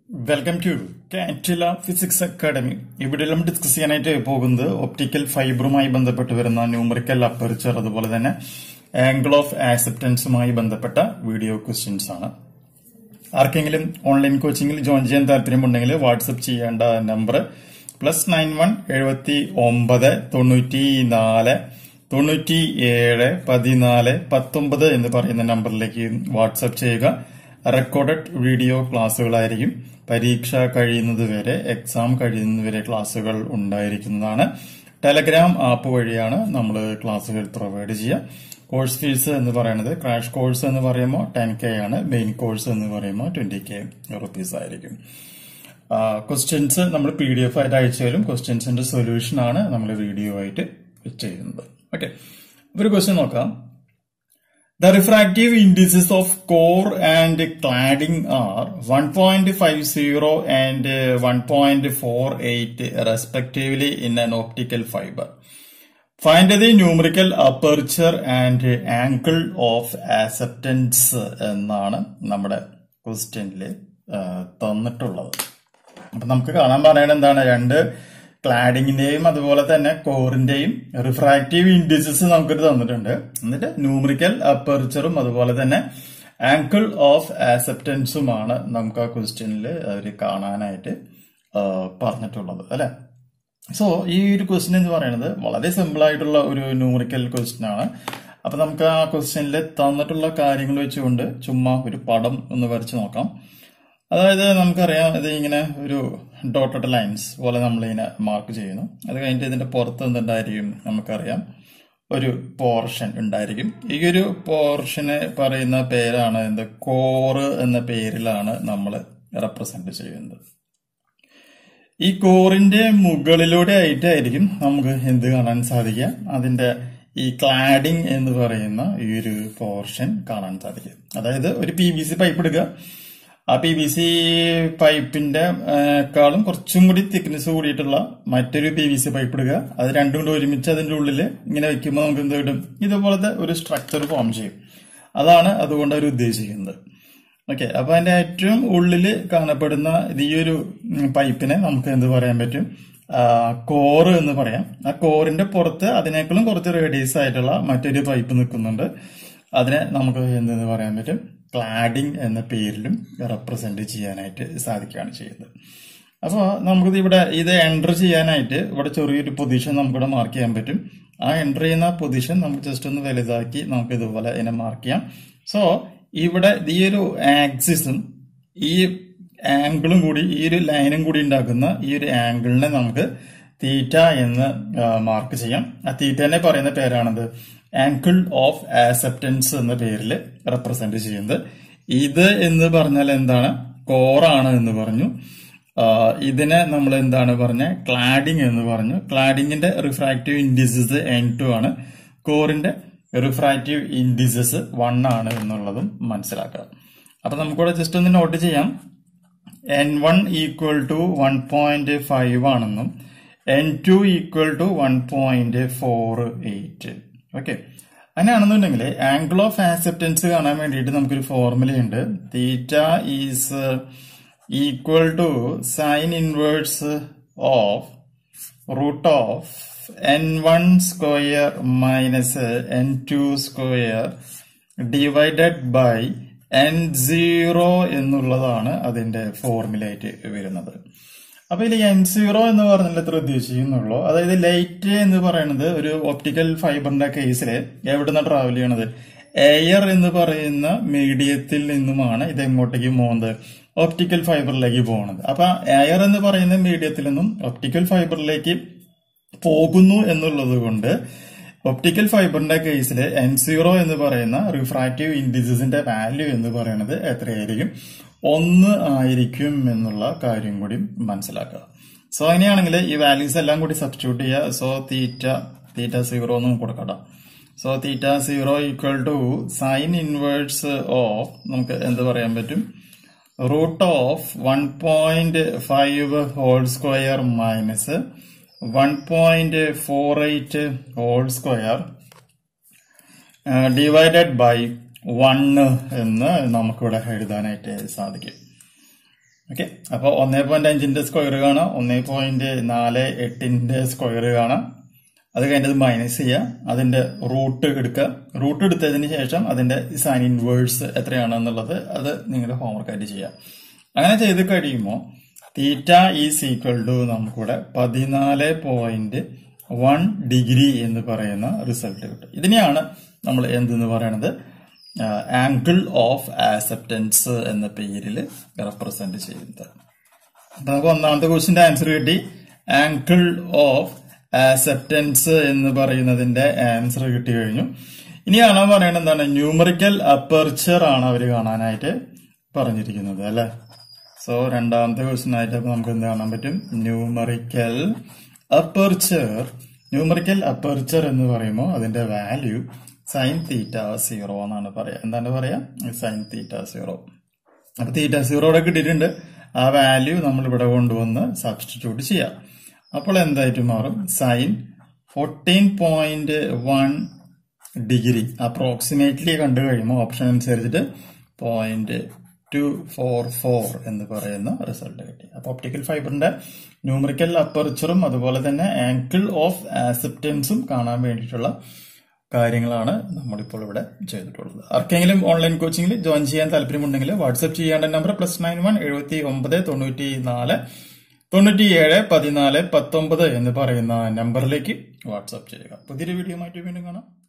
Welcome to കാറ്റില physics academy ഇവിടെ നമ്മൾ ഡിസ്കസ് ചെയ്യാനായിട്ട് പോകുന്നത് ഒപ്റ്റിക്കൽ ഫൈബറുമായി ബന്ധപ്പെട്ട് വരുന്ന ന്യൂമറിക്കൽ അപ്പർച്ചർ അതുപോലെ തന്നെ ആംഗിൾ ഓഫ് ആക്സെപ്റ്റൻസുമായി ബന്ധപ്പെട്ട വീഡിയോ ക്വസ്റ്റ്യൻസ് ആണ് ആർക്കെങ്കിലും ഓൺലൈൻ കോച്ചിങ്ങിൽ ജോയിൻ ചെയ്യാൻ താല്പര്യമുണ്ടെങ്കിൽ വാട്സപ്പ് ചെയ്യേണ്ട നമ്പർ പ്ലസ് നയൻ വൺ എഴുപത്തി ഒമ്പത് തൊണ്ണൂറ്റി നാല് തൊണ്ണൂറ്റി ഏഴ് പതിനാല് പത്തൊമ്പത് എന്ന് പറയുന്ന നമ്പറിലേക്ക് വാട്സപ്പ് ചെയ്യുക റെക്കോർഡഡ് വീഡിയോ ക്ലാസ്സുകളായിരിക്കും പരീക്ഷ കഴിയുന്നത് വരെ എക്സാം കഴിയുന്നത് വരെ ക്ലാസ്സുകൾ ഉണ്ടായിരിക്കുന്നതാണ് ടെലഗ്രാം ആപ്പ് വഴിയാണ് നമ്മൾ ക്ലാസ്സുകൾ പ്രൊവൈഡ് ചെയ്യുക കോഴ്സ് ഫീസ് എന്ന് പറയുന്നത് ക്രാഷ് കോഴ്സ് എന്ന് പറയുമ്പോൾ ടെൻ കെ ആണ് മെയിൻ കോഴ്സ് എന്ന് പറയുമ്പോൾ ട്വന്റി കെ റുപ്പീസ് ആയിരിക്കും ക്വസ്റ്റ്യൻസ് നമ്മൾ പി ഡി എഫ് ആയിട്ട് അയച്ചു തരും ക്വസ്റ്റ്യൻസിന്റെ സൊല്യൂഷൻ ആണ് നമ്മൾ വീഡിയോ ആയിട്ട് ചെയ്യുന്നത് ഓക്കെ ഒരു ക്വസ്റ്റ്യൻ നോക്കാം The refractive indices of core and cladding are 1.50 and uh, 1.48 respectively in an optical fiber. Find the numerical aperture and angle of acceptance എന്നാണ് നമ്മുടെ ക്വസ്റ്റ്യനിൽ തന്നിട്ടുള്ളത് അപ്പൊ നമുക്ക് കാണാൻ പറയുന്നത് എന്താണ് രണ്ട് ക്ലാഡിങ്ങിന്റെയും അതുപോലെ തന്നെ കോറിന്റെയും റിഫ്രാക്റ്റീവ് ഇൻഡിസസ് നമുക്കിത് തന്നിട്ടുണ്ട് എന്നിട്ട് ന്യൂമറിക്കൽ അപ്പർച്ചറും അതുപോലെ തന്നെ ആങ്കിൾ ഓഫ് ആക്സെപ്റ്റൻസുമാണ് നമുക്ക് ആ ക്വസ്റ്റ്യനിൽ അവർ കാണാനായിട്ട് പറഞ്ഞിട്ടുള്ളത് അല്ലെ സോ ഈ ഒരു ക്വസ്റ്റ്യൻ എന്ന് പറയുന്നത് വളരെ സിമ്പിൾ ആയിട്ടുള്ള ഒരു ന്യൂമറിക്കൽ ക്വസ്റ്റ്യൻ ആണ് അപ്പൊ നമുക്ക് ആ ക്വസ്റ്റ്യനിൽ തന്നിട്ടുള്ള കാര്യങ്ങൾ വെച്ചുകൊണ്ട് ചുമ്മാ ഒരു പടം ഒന്ന് വരച്ച് നോക്കാം അതായത് നമുക്കറിയാം ഇത് ഇങ്ങനെ ഒരു ഡോട്ടഡ് ലൈൻസ് പോലെ നമ്മളിങ്ങനെ മാർക്ക് ചെയ്യുന്നു അത് കഴിഞ്ഞിട്ട് ഇതിന്റെ പുറത്ത് എന്തുണ്ടായിരിക്കും നമുക്കറിയാം ഒരു പോർഷൻ ഉണ്ടായിരിക്കും ഈ ഒരു പോർഷന് പറയുന്ന പേരാണ് എന്ത് കോറ് എന്ന പേരിലാണ് നമ്മൾ റെപ്രസെന്റ് ചെയ്യുന്നത് ഈ കോറിന്റെ മുകളിലൂടെ ആയിട്ടായിരിക്കും നമുക്ക് എന്ത് കാണാൻ സാധിക്കുക അതിന്റെ ഈ ക്ലാഡിംഗ് എന്ന് പറയുന്ന ഈ ഒരു പോർഷൻ കാണാൻ സാധിക്കും അതായത് ഒരു പി വി സി പൈപ്പ് എടുക്കുക ആ പി വി സി പൈപ്പിന്റെ കാളും കുറച്ചും കൂടി തിക്നെസ് കൂടിയിട്ടുള്ള മറ്റൊരു പി വി സി പൈപ്പ് എടുക്കുക അത് രണ്ടും കൂടി ഒരുമിച്ച് അതിന്റെ ഉള്ളിൽ ഇങ്ങനെ വെക്കുമ്പോൾ നമുക്ക് എന്ത് കിട്ടും ഇതുപോലത്തെ ഒരു സ്ട്രക്ചർ ഫോം ചെയ്യും അതാണ് അതുകൊണ്ട് അവർ ഉദ്ദേശിക്കുന്നത് ഓക്കെ അപ്പൊ അതിന്റെ ഏറ്റവും ഉള്ളിൽ കാണപ്പെടുന്ന ഈ ഒരു പൈപ്പിനെ നമുക്ക് എന്ത് പറയാൻ പറ്റും കോറ് എന്ന് പറയാം ആ കോറിന്റെ പുറത്ത് അതിനേക്കാളും കുറച്ച് റേഡിയസ് ആയിട്ടുള്ള മറ്റൊരു പൈപ്പ് നിൽക്കുന്നുണ്ട് അതിനെ നമുക്ക് എന്തെന്ന് പറയാൻ പറ്റും ക്ലാഡിംഗ് എന്ന പേരിലും റെപ്രസെന്റ് ചെയ്യാനായിട്ട് സാധിക്കുകയാണ് ചെയ്യുന്നത് അപ്പോൾ നമുക്കിത് ഇവിടെ ഇത് എൻ്റർ ചെയ്യാനായിട്ട് ഇവിടെ ചെറിയൊരു പൊസിഷൻ നമുക്കിവിടെ മാർക്ക് ചെയ്യാൻ പറ്റും ആ എൻ്റർ ചെയ്യുന്ന പൊസിഷൻ നമുക്ക് ജസ്റ്റ് ഒന്ന് വലുതാക്കി നമുക്ക് ഇതുപോലെ ഇതിനെ മാർക്ക് ചെയ്യാം സോ ഇവിടെ ഈ ഒരു ആക്സിസും ഈ ആംഗിളും കൂടി ഈ ഒരു ലൈനും കൂടി ഉണ്ടാക്കുന്ന ഈ ഒരു ആംഗിളിനെ നമുക്ക് തീറ്റ എന്ന് മാർക്ക് ചെയ്യാം ആ തീറ്റനെ പറയുന്ന പേരാണത് ആങ്കിൾ ഓഫ് ആക്സെപ്റ്റൻസ് എന്ന പേരിൽ റെപ്രസെന്റ് ചെയ്യുന്നത് ഇത് എന്ന് പറഞ്ഞാൽ എന്താണ് കോറാണ് എന്ന് പറഞ്ഞു ഇതിനെ നമ്മൾ എന്താണ് പറഞ്ഞ ക്ലാഡിംഗ് എന്ന് പറഞ്ഞു ക്ലാഡിങ്ങിന്റെ റിഫ്രാക്റ്റീവ് ഇൻഡിസസ് എൻ ടു ആണ് കോറിന്റെ റിഫ്രാക്റ്റീവ് ഇൻഡിസസ് വൺ ആണ് എന്നുള്ളതും മനസ്സിലാക്കുക അപ്പൊ നമുക്കിവിടെ ജസ്റ്റ് ഒന്ന് നോട്ട് ചെയ്യാം N one equal to one point five ആണെന്നും N two equal to one point four eight okay അങ്ങനെയാണെന്നുണ്ടെങ്കിൽ ആംഗിൾ ഓഫ് ആക്സെപ്റ്റൻസ് കാണാൻ വേണ്ടിയിട്ട് നമുക്കൊരു ഫോർമുലയുണ്ട് theta is equal to sine inverse of root of N one square minus N two square divided by N zero എന്നുള്ളതാണ് അതിന്റെ ഫോർമുലയായിട്ട് വരുന്നത് അപ്പൊ ഇതിൽ എൻ സീറോ എന്ന് പറഞ്ഞാൽ എത്ര ഉദ്ദേശിക്കുന്നുള്ളൂ അതായത് ലൈറ്റ് എന്ന് പറയുന്നത് ഒരു ഒപ്റ്റിക്കൽ ഫൈബറിന്റെ കേസിൽ എവിടുന്ന ട്രാവൽ ചെയ്യണത് എയർ എന്ന് പറയുന്ന മീഡിയത്തിൽ നിന്നുമാണ് ഇത് എങ്ങോട്ടേക്ക് പോകുന്നത് ഒപ്റ്റിക്കൽ ഫൈബറിലേക്ക് പോകുന്നത് അപ്പൊ എയർ എന്ന് പറയുന്ന മീഡിയത്തിൽ നിന്നും ഒപ്റ്റിക്കൽ ഫൈബറിലേക്ക് പോകുന്നു എന്നുള്ളത് കൊണ്ട് ഒപ്റ്റിക്കൽ ഫൈബറിന്റെ കേസിൽ എൻ സീറോ എന്ന് പറയുന്ന റിഫ്രാക്റ്റീവ് ഇൻഡിസസിന്റെ വാല്യൂ എന്ന് പറയുന്നത് എത്രയായിരിക്കും ഒന്ന് ആയിരിക്കും എന്നുള്ള കാര്യം കൂടി മനസ്സിലാക്കുക സോ അങ്ങനെയാണെങ്കിൽ ഈ വാല്യൂസ് എല്ലാം കൂടി സബ്സ്റ്റിറ്റ്യൂട്ട് ചെയ്യുക സോ തീറ്റ തീറ്റ സീറോ എന്ന് കൊടുക്കട്ടോ so theta zero equal to sine inverse of നമുക്ക് എന്ത് പറയാൻ പറ്റും root of one point five whole square minus one point four eight whole square divided by one എന്ന് നമുക്കിവിടെ എഴുതാനായിട്ട് സാധിക്കും ഓക്കെ അപ്പോൾ ഒന്നേ പോയിന്റ് അഞ്ചിന്റെ സ്ക്വയർ കാണാം ഒന്നേ പോയിന്റ് നാല് എട്ടിന്റെ സ്ക്വയർ കാണാം അത് കഴിഞ്ഞത് മൈനസ് ചെയ്യുക അതിന്റെ റൂട്ട് എടുക്കുക റൂട്ട് എടുത്തതിന് ശേഷം അതിന്റെ സൈൻ ഇൻവേഴ്സ് എത്രയാണെന്നുള്ളത് അത് നിങ്ങളുടെ ഹോംവർക്ക് ആയിട്ട് ചെയ്യുക അങ്ങനെ ചെയ്ത് കഴിയുമ്പോൾ തീറ്റ ഈസ് ഈക്വൽ ടു നമുക്കിവിടെ പതിനാല് പോയിന്റ് വൺ ഡിഗ്രി എന്ന് പറയുന്ന റിസൾട്ട് കിട്ടും ഇതിനെയാണ് നമ്മൾ എന്തെന്ന് പറയണത് ആംഗിൾ ഓഫ് ആക്സെപ്റ്റൻസ് എന്ന പേരിൽ റെപ്രസെന്റ് ചെയ്യുന്നത് അപ്പൊ നമുക്ക് ഒന്നാമത്തെ ക്വസ്റ്റിന്റെ ആൻസർ കിട്ടി ആംഗിൾ ഓഫ് ആക്സെപ്റ്റൻസ് എന്ന് പറയുന്നതിന്റെ ആൻസർ കിട്ടി കഴിഞ്ഞു ഇനി കാണാൻ പറയുന്നത് എന്താണ് ന്യൂമറിക്കൽ അപ്പർച്ചർ ആണ് അവർ കാണാനായിട്ട് പറഞ്ഞിരിക്കുന്നത് അല്ലെ സോ രണ്ടാമത്തെ ക്വസ്റ്റ്യൻ ആയിട്ട് അപ്പൊ നമുക്ക് എന്ത് കാണാൻ പറ്റും ന്യൂമറിക്കൽ അപ്പർച്ചർ ന്യൂമറിക്കൽ അപ്പർച്ചർ എന്ന് പറയുമ്പോൾ അതിന്റെ വാല്യൂ സൈൻ തീറ്റ സീറോ എന്നാണ് പറയാ എന്താണ് പറയാ സൈൻ തീറ്റ സീറോ അപ്പൊ തീറ്റ സീറോ ഇവിടെ കിട്ടിയിട്ടുണ്ട് ആ വാല്യൂ നമ്മൾ ഇവിടെ കൊണ്ടുവന്ന് സബ്സ്റ്റിറ്റ്യൂട്ട് ചെയ്യാം അപ്പോൾ എന്തായിട്ട് മാറും sine fourteen point one degree approximately കണ്ടു കഴിയുമ്പോൾ ഓപ്ഷൻ അനുസരിച്ചിട്ട് പോയിന്റ് ടു ഫോർ ഫോർ എന്ന് പറയുന്ന റിസൾട്ട് കിട്ടി അപ്പൊ ഒപ്റ്റിക്കൽ ഫൈബറിന്റെ ന്യൂമറിക്കൽ അപ്പർച്ചറും അതുപോലെ തന്നെ ആങ്കിൾ ഓഫ് ആക്സെപ്റ്റൻസും കാണാൻ വേണ്ടിയിട്ടുള്ള കാര്യങ്ങളാണ് നമ്മളിപ്പോൾ ഇവിടെ ചെയ്തിട്ടുള്ളത് ആർക്കെങ്കിലും ഓൺലൈൻ കോച്ചിങ്ങിൽ ജോയിൻ ചെയ്യാൻ താല്പര്യമുണ്ടെങ്കിൽ വാട്സ്ആപ്പ് ചെയ്യേണ്ട നമ്പർ പ്ലസ് നയൻ വൺ എഴുപത്തി ഒമ്പത് തൊണ്ണൂറ്റി നാല് തൊണ്ണൂറ്റിയേഴ് പതിനാല് പത്തൊമ്പത് എന്ന് പറയുന്ന നമ്പറിലേക്ക് വാട്സ്ആപ്പ് ചെയ്യുക പുതിയൊരു വീഡിയോ ആയിട്ട് വീണ്ടും കാണാം